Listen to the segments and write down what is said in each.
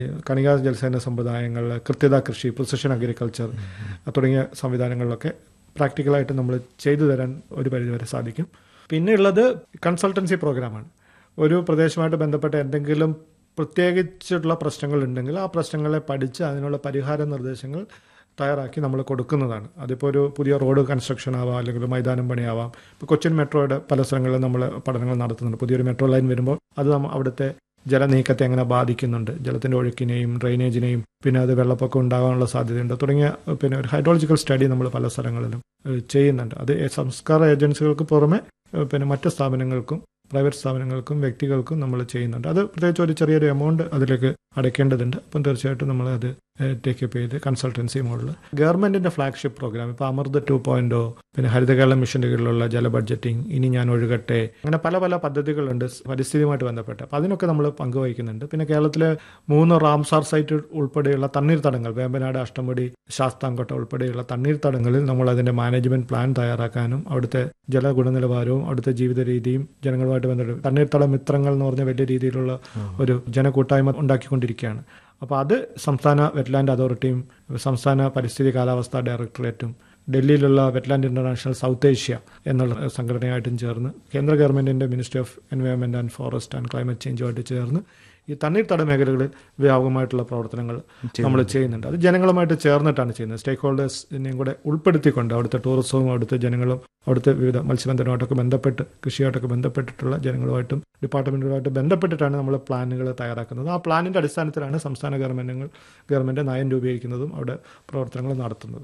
കണികാ ജലസേന സമ്പ്രദായങ്ങൾ കൃത്യത കൃഷി പ്രിസിഷൻ അഗ്രികൾച്ചർ തുടങ്ങിയ സംവിധാനങ്ങളിലൊക്കെ പ്രാക്ടിക്കലായിട്ട് നമ്മൾ ചെയ്തു തരാൻ ഒരു പരിധിവരെ സാധിക്കും പിന്നെ ഉള്ളത് കൺസൾട്ടൻസി പ്രോഗ്രാമാണ് ഒരു പ്രദേശമായിട്ട് ബന്ധപ്പെട്ട എന്തെങ്കിലും പ്രത്യേകിച്ചിട്ടുള്ള പ്രശ്നങ്ങൾ ഉണ്ടെങ്കിൽ ആ പ്രശ്നങ്ങളെ പഠിച്ച് അതിനുള്ള പരിഹാര നിർദ്ദേശങ്ങൾ തയ്യാറാക്കി നമ്മൾ കൊടുക്കുന്നതാണ് അതിപ്പോൾ ഒരു പുതിയ റോഡ് കൺസ്ട്രക്ഷൻ ആവാം അല്ലെങ്കിൽ മൈതാനം പണിയാവാം ഇപ്പോൾ കൊച്ചിൻ മെട്രോയുടെ പല സ്ഥലങ്ങളിലും നമ്മൾ പഠനങ്ങൾ നടത്തുന്നുണ്ട് പുതിയൊരു മെട്രോ ലൈൻ വരുമ്പോൾ അത് നമ്മ അവിടുത്തെ ജലനീക്കത്തെ എങ്ങനെ ബാധിക്കുന്നുണ്ട് ജലത്തിന്റെ ഒഴുക്കിനെയും ഡ്രെയിനേജിനെയും പിന്നെ അത് വെള്ളപ്പൊക്കം ഉണ്ടാകാനുള്ള സാധ്യതയുണ്ട് തുടങ്ങിയ പിന്നെ ഒരു ഹൈഡ്രോളജിക്കൽ സ്റ്റഡി നമ്മൾ പല സ്ഥലങ്ങളിലും ഏഹ്, ചെയ്യുന്നുണ്ട് അത് സംസ്കാര ഏജൻസികൾക്ക് പുറമെ ഏഹ്, പിന്നെ മറ്റ് സ്ഥാപനങ്ങൾക്കും പ്രൈവറ്റ് സ്ഥാപനങ്ങൾക്കും വ്യക്തികൾക്കും നമ്മൾ ചെയ്യുന്നുണ്ട് അത് പ്രത്യേകിച്ച് ഒരു ചെറിയൊരു എമൗണ്ട് അതിലേക്ക് അടയ്ക്കേണ്ടതുണ്ട് അപ്പം തീർച്ചയായിട്ടും നമ്മൾ അത് ടേക്ക് അപ്പ് ചെയ്ത് കൺസൾട്ടൻസി മോഡൽ ഗവൺമെന്റിന്റെ ഫ്ലാഗ്ഷിപ്പ് പ്രോഗ്രാം ഇപ്പോൾ അമൃത് ടു പോയിന്റ് പിന്നെ ഹരിതകേരളം മിഷന്റെ കീഴിലുള്ള ജല ബഡ്ജറ്റിംഗ് ഇനി ഞാൻ ഒഴുകട്ടെ അങ്ങനെ പല പല പദ്ധതികളുണ്ട് പരിസ്ഥിതിയുമായിട്ട് ബന്ധപ്പെട്ട് അപ്പം അതിനൊക്കെ നമ്മൾ പങ്കുവഹിക്കുന്നുണ്ട് പിന്നെ കേരളത്തിലെ മൂന്ന് റാംസാർ സൈറ്റ് ഉൾപ്പെടെയുള്ള തണ്ണീർത്തടങ്ങൾ വേമ്പനാട് അഷ്ടമുടി ശാസ്താംകോട്ട ഉൾപ്പെടെയുള്ള തണ്ണീർത്തടങ്ങളിൽ നമ്മൾ അതിന്റെ മാനേജ്മെന്റ് പ്ലാൻ തയ്യാറാക്കാനും അവിടുത്തെ ജല ഗുണനിലവാരവും അവിടുത്തെ ജീവിത രീതിയും ജനങ്ങളുമായിട്ട് ബന്ധപ്പെട്ട് തണ്ണീർത്തട മിത്രങ്ങൾ എന്ന് പറഞ്ഞ വലിയ രീതിയിലുള്ള ഒരു ജനകൂട്ടായ്മ ഉണ്ടാക്കിക്കൊണ്ടിരിക്കുകയാണ് അപ്പോൾ അത് സംസ്ഥാന വെറ്റ്ലാൻഡ് അതോറിറ്റിയും സംസ്ഥാന പരിസ്ഥിതി കാലാവസ്ഥാ ഡയറക്ടറേറ്റും ഡൽഹിയിലുള്ള വെറ്റ്ലാൻഡ് ഇന്റർനാഷണൽ സൗത്ത് ഏഷ്യ എന്നുള്ള സംഘടനയായിട്ടും ചേർന്ന് കേന്ദ്ര ഗവൺമെന്റിന്റെ Ministry of Environment and Forest and Climate ചേഞ്ചുമായിട്ട് ചേർന്ന് ഈ തണ്ണീർത്തട മേഖലകളിൽ വ്യാപകമായിട്ടുള്ള പ്രവർത്തനങ്ങൾ നമ്മൾ ചെയ്യുന്നുണ്ട് അത് ജനങ്ങളുമായിട്ട് ചേർന്നിട്ടാണ് ചെയ്യുന്നത് സ്റ്റേക്ക് ഹോൾഡേഴ്സിനെയും കൂടെ ഉൾപ്പെടുത്തിക്കൊണ്ട് അവിടുത്തെ ടൂറിസവും അവിടുത്തെ ജനങ്ങളും അവിടുത്തെ വിവിധ മത്സ്യബന്ധനമായിട്ടൊക്കെ ബന്ധപ്പെട്ട് കൃഷിയായിട്ടൊക്കെ ബന്ധപ്പെട്ടിട്ടുള്ള ജനങ്ങളുമായിട്ടും ഡിപ്പാർട്ട്മെന്റുമായിട്ട് ബന്ധപ്പെട്ടിട്ടാണ് നമ്മൾ പ്ലാനുകൾ തയ്യാറാക്കുന്നത് ആ പ്ലാനിന്റെ അടിസ്ഥാനത്തിലാണ് സംസ്ഥാന ഗവൺമെന്റുകൾ ഗവൺമെന്റ് നയം രൂപീകരിക്കുന്നതും അവിടെ പ്രവർത്തനങ്ങൾ നടത്തുന്നത്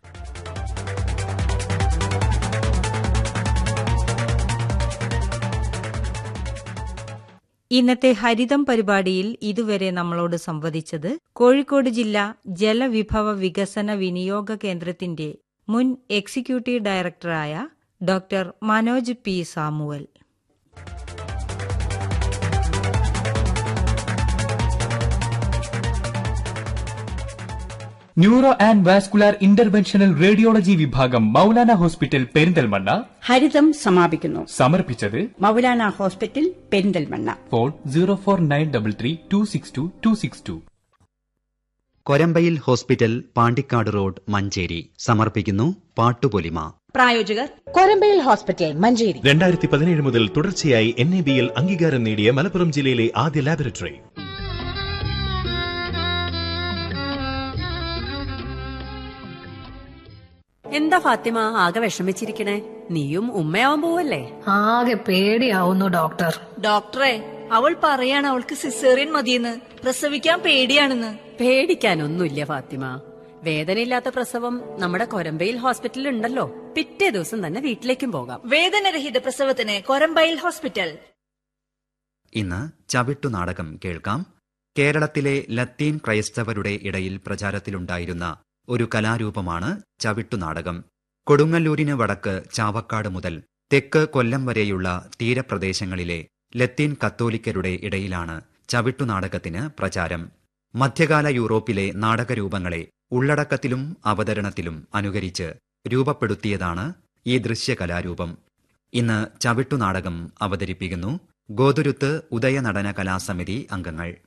ഇന്നത്തെ ഹരിതം പരിപാടിയിൽ ഇതുവരെ നമ്മളോട് സംവദിച്ചത് കോഴിക്കോട് ജില്ലാ ജലവിഭവ വികസന വിനിയോഗ കേന്ദ്രത്തിന്റെ മുൻ എക്സിക്യൂട്ടീവ് ഡയറക്ടറായ doctor Manoj P Samuel neuro and vascular interventional radiology വിഭാഗം മൗലാന ഹോസ്പിറ്റൽ പെരിന്തൽമണ്ണ ഹരിതം സമാപിക്കുന്നു സമർപ്പിച്ചത് Moulana hospital Perinthalmanna phone zero four nine double three two six two two six two Korambayil hospital Pandikkad road Manjeri സമർപ്പിക്കുന്നു പാട്ടുപൊലിമ പ്രായോജകർ കൊരമ്പയിൽ ഹോസ്പിറ്റൽ മഞ്ചേരി രണ്ടായിരത്തി പതിനേഴ് മുതൽ തുടർച്ചയായി എൻ എ ബിയിൽ അംഗീകാരം നേടിയ മലപ്പുറം ജില്ലയിലെ ആദ്യ ലാബറട്ടറി എന്താ ഫാത്തിമ ആകെ വിഷമിച്ചിരിക്കണേ നീയും ഉമ്മയാവാൻ പോവല്ലേ ആകെ പേടിയാവുന്നു ഡോക്ടർ ഡോക്ടറെ അവൾ പറയാണ് അവൾക്ക് സിസേറിയൻ മതിയെന്ന് പ്രസവിക്കാൻ പേടിയാണെന്ന് പേടിക്കാനൊന്നുമില്ല ഫാത്തിമ വേദനയില്ലാത്ത പ്രസവം നമ്മുടെ കൊരമ്പയിൽ ഹോസ്പിറ്റലിൽ ഉണ്ടല്ലോ പിറ്റേ ദിവസം തന്നെ വീട്ടിലേക്കും പോകാം വേദനരഹിത പ്രസവത്തിന് കൊരമ്പയിൽ ഹോസ്പിറ്റൽ ഇന്ന് ചവിട്ടു നാടകം കേൾക്കാം കേരളത്തിലെ ലത്തീൻ ക്രൈസ്തവരുടെ ഇടയിൽ പ്രചാരത്തിലുണ്ടായിരുന്ന ഒരു കലാരൂപമാണ് ചവിട്ടുനാടകം കൊടുങ്ങല്ലൂരിന് വടക്ക് ചാവക്കാട് മുതൽ തെക്ക് കൊല്ലം വരെയുള്ള തീരപ്രദേശങ്ങളിലെ ലത്തീൻ കത്തോലിക്കരുടെ ഇടയിലാണ് ചവിട്ടുനാടകത്തിന് പ്രചാരം മധ്യകാല യൂറോപ്പിലെ നാടകരൂപങ്ങളെ ഉള്ളടക്കത്തിലും അവതരണത്തിലും അനുകരിച്ച് രൂപപ്പെടുത്തിയതാണ് ഈ ദൃശ്യകലാരൂപം ഇന്ന് ചവിട്ടുനാടകം അവതരിപ്പിക്കുന്നു ഗോതുരുത്ത് ഉദയനടന കലാസമിതി അംഗങ്ങൾ